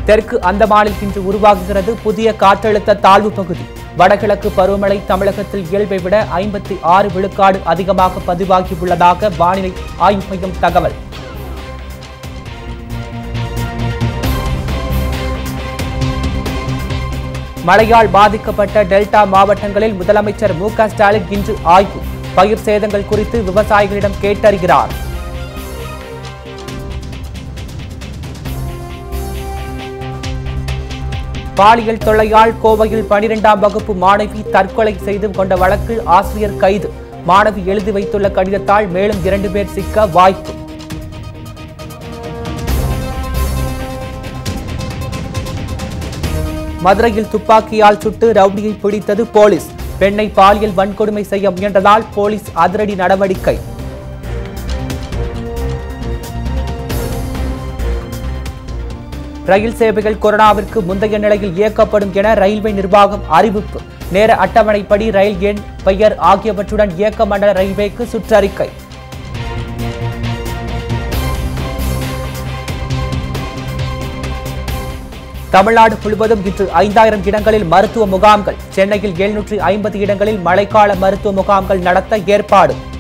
தெற்கு அந்தமானில் இன்று உருவாகுகிறது புதிய காற்றழுத்த தாழ்வு பகுதி வடகிழக்கு பருவமழை தமிழகத்தில் இயல்பை விட ஐம்பத்தி ஆறு விழுக்காடு அதிகமாக பதிவாகியுள்ளதாக வானிலை ஆய்வு மையம் தகவல் மழையால் பாதிக்கப்பட்ட டெல்டா மாவட்டங்களில் முதலமைச்சர் மு க ஸ்டாலின் இன்று ஆய்வு பயிர் சேதங்கள் குறித்து விவசாயிகளிடம் கேட்டறிகிறார் பாலியல் தொல்லையால் கோவையில் பனிரெண்டாம் வகுப்பு மாணவி தற்கொலை செய்து கொண்ட வழக்கில் ஆசிரியர் கைது மாணவி எழுதி வைத்துள்ள கடிதத்தால் மேலும் இரண்டு பேர் சிக்க வாய்ப்பு மதுரையில் துப்பாக்கியால் சுட்டு ரவுடியை பிடித்தது போலீஸ் பெண்ணை பாலியல் வன்கொடுமை செய்ய முயன்றதால் போலீஸ் அதிரடி நடவடிக்கை ரயில் சேவைகள் கொரோனாவிற்கு முந்தைய நிலையில் இயக்கப்படும் என ரயில்வே நிர்வாகம் அறிவிப்பு நேர அட்டவணைப்படி ரயில் எண் பெயர் ஆகியவற்றுடன் இயக்க மண்டல ரயில்வேக்கு சுற்றறிக்கை தமிழ்நாடு முழுவதும் இன்று ஐந்தாயிரம் இடங்களில் மருத்துவ முகாம்கள் சென்னையில் எழுநூற்றி ஐம்பது இடங்களில் மழைக்கால மருத்துவ முகாம்கள் நடத்த ஏற்பாடு